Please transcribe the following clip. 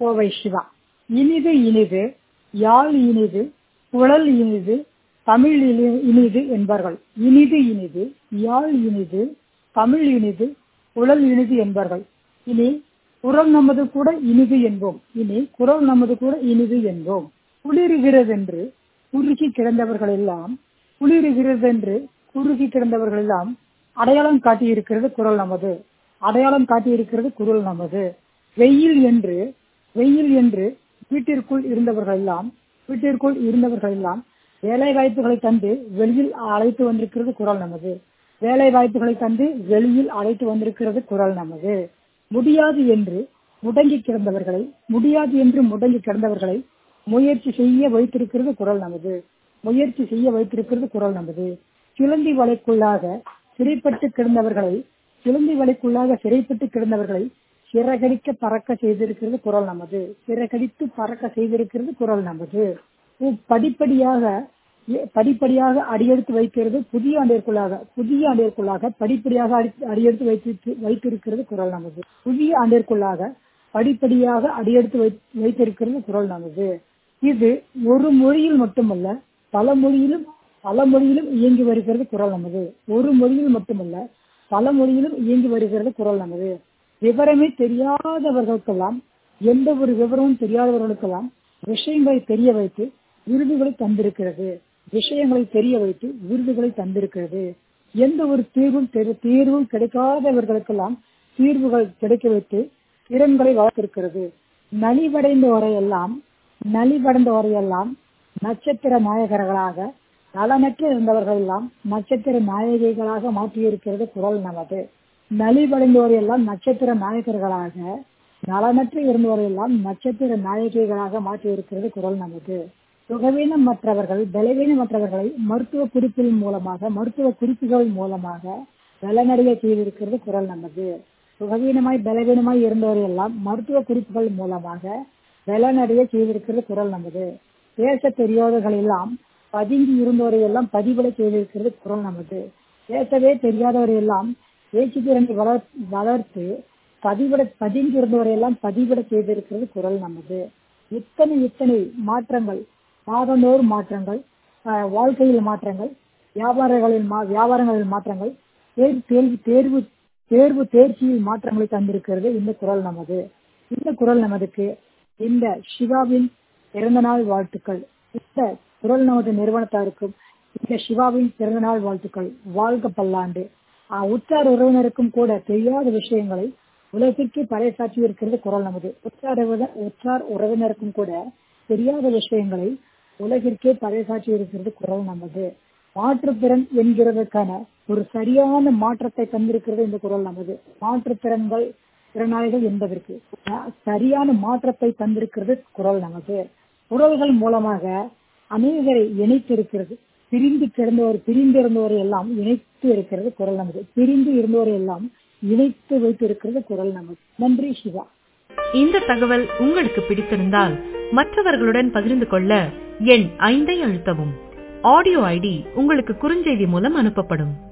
கோவை சிவா இனிது இனிது யாழ் இனிது குழல் இனிது தமிழ் இனி- இனிது என்பார்கள் இனிது இனிது யாழ் இனிது தமிழ் இனிது குழல் இனிது என்பார்கள் இனி குரல் நமது கூட இனிது என்போம் இனி குரல் நமது கூட இனிது என்போம் குளிருகிறதென்று குறுகி கிடந்தவர்கள் எல்லாம் குளிருகிறதென்று குறுகி கிடந்தவர்கள் எல்லாம் அடையாளம் காட்டியிருக்கிறது குரல் நமது அடையாளம் காட்டியிருக்கிறது குரல் நமது வெயில் என்று வெயில் என்று வீட்டிற்குள் இருந்தவர்கள் எல்லாம் வீட்டிற்குள் இருந்தவர்கள் எல்லாம் வேலை வாய்ப்புகளை தந்து வெளியில் அழைத்து வந்திருக்கிறது குரல் நமது வேலை வாய்ப்புகளை தந்து வெளியில் அழைத்து வந்திருக்கிறது குரல் நமது முடியாது என்று முடங்கி கிடந்தவர்களை முடியாது என்று முடங்கி கிடந்தவர்களை முயற்சி செய்ய வைத்திருக்கிறது குரல் நமது முயற்சி செய்ய வைத்திருக்கிறது குரல் நமது சிலந்தி வலைக்குள்ளாக சிறைப்பட்டு கிடந்தவர்களை சிலந்தி வலைக்குள்ளாக சிறைப்பட்டு கிடந்தவர்களை சிறகடிக்க பறக்க செய்திருக்கிறது குரல் நமது சிறகடித்து பறக்க செய்திருக்கிறது குரல் நமது உ- படிப்படியாக எ- படிப்படியாக அடியெடுத்து வைக்கிறது புதிய ஆண்டிற்குள்ளாக புதிய ஆண்டிற்குள்ளாக படிப்படியாக அடி- அடியெடுத்து வைத்து வைத்திருக்கிறது குரல் நமது புதிய ஆண்டிற்குள்ளாக படிப்படியாக அடியெடுத்து வை- வைத்திருக்கிறது குரல் நமது இது ஒரு மொழியில் மட்டுமல்ல பல மொழியிலும் பல மொழியிலும் இயங்கி வருகிறது குரல் நமது ஒரு மொழியில் மட்டுமல்ல பல மொழியிலும் இயங்கி வருகிறது குரல் நமது விவரமே தெரியாதவர்களுக்கெல்லாம் எந்த ஒரு விவரமும் தெரியாதவர்களுக்கெல்லாம் விஷயங்களை தெரிய வைத்து விருதுகளை தந்திருக்கிறது விஷயங்களை தெரிய வைத்து விருதுகளை தந்திருக்கிறது எந்த ஒரு தீர்வும் தெரி- தீர்வும் கிடைக்காதவர்களுக்கெல்லாம் தீர்வுகள் கிடைக்க வைத்து திறன்களை வளர்த்திருக்கிறது நலிவடைந்தவரையெல்லாம் நலிவடைந்தவரையெல்லாம் நட்சத்திர நாயகர்களாக நலனற்று இருந்தவர்கள் எல்லாம் நட்சத்திர நாயகிகளாக மாற்றியிருக்கிறது குரல் நமது நலிவடைந்தோரை எல்லாம் நட்சத்திர நாயகர்களாக நலனற்று இருந்தவரை எல்லாம் நட்சத்திர நாயகிகளாக மாற்றியிருக்கிறது குரல் நமது சுகவீனம் மற்றவர்கள் பலவீனமற்றவர்களை மருத்துவ குறிப்பின் மூலமாக மருத்துவ குறிப்புகள் மூலமாக பலனடைய செய்திருக்கிறது குரல் நமது சுகவீனமாய் பலவீனமாய் இருந்தவரை எல்லாம் மருத்துவ குறிப்புகள் மூலமாக பலனடைய செய்திருக்கிறது குரல் நமது பேச தெரியாதவர்கள் எல்லாம் பதுங்கி இருந்தவரை எல்லாம் பதிவிட செய்திருக்கிறது குரல் நமது பேசவே தெரியாதவரை எல்லாம் பேச்சு திறனை வளர் வளர்த்து பதிவிட பதுங்கி இருந்தவரை எல்லாம் பதிவிட செய்திருக்கிறது குரல் நமது இத்தனை இத்தனை மாற்றங்கள் மாதந்தோறும் மாற்றங்கள் ஆஹ் வாழ்க்கையில் மாற்றங்கள் வியாபாரங்களில் மா வியாபாரங்களில் மாற்றங்கள் தேர்வு தேர்வு தேர்வு தேர்வு தேர்ச்சியில் மாற்றங்களை தந்திருக்கிறது இந்த குரல் நமது இந்த குரல் நமதுக்கு இந்த சிவாவின் பிறந்தநாள் வாழ்த்துக்கள் இந்த குரல் நமது நிறுவனத்தாருக்கும் இந்த சிவாவின் பிறந்தநாள் வாழ்த்துக்கள் வாழ்க பல்லாண்டு ஆஹ் உற்றார் உறவினருக்கும் கூட தெரியாத விஷயங்களை உலகிற்கு பறைசாற்றி இருக்கிறது குரல் நமது உற்றார் உறவினர்- உற்றார் உறவினருக்கும் கூட தெரியாத விஷயங்களை உலகிற்கே பறைசாற்றி இருக்கிறது குரல் நமது மாற்றுத்திறன் என்கிறதுக்கான ஒரு சரியான மாற்றத்தை தந்திருக்கிறது இந்த குரல் நமது மாற்றுத்திறன்கள் திறனாளிகள் என்பதற்கு அஹ், சரியான மாற்றத்தை தந்திருக்கிறது குரல் நமது குரல்கள் மூலமாக அநேகரை இணைத்திருக்கிறது பிரிந்து கிடந்தவர் பிரிந்து இருந்தவரை எல்லாம் இணைத்து இருக்கிறது குரல் நமது பிரிந்து இருந்தவரை எல்லாம் இணைத்து வைத்திருக்கிறது குரல் நமது நன்றி சிவா இந்த தகவல் உங்களுக்கு பிடித்திருந்தால் மற்றவர்களுடன் பகிர்ந்து கொள்ள எண் ஐந்தை அழுத்தவும் ஆடியோ ஐடி உங்களுக்கு குறுஞ்செய்தி மூலம் அனுப்பப்படும்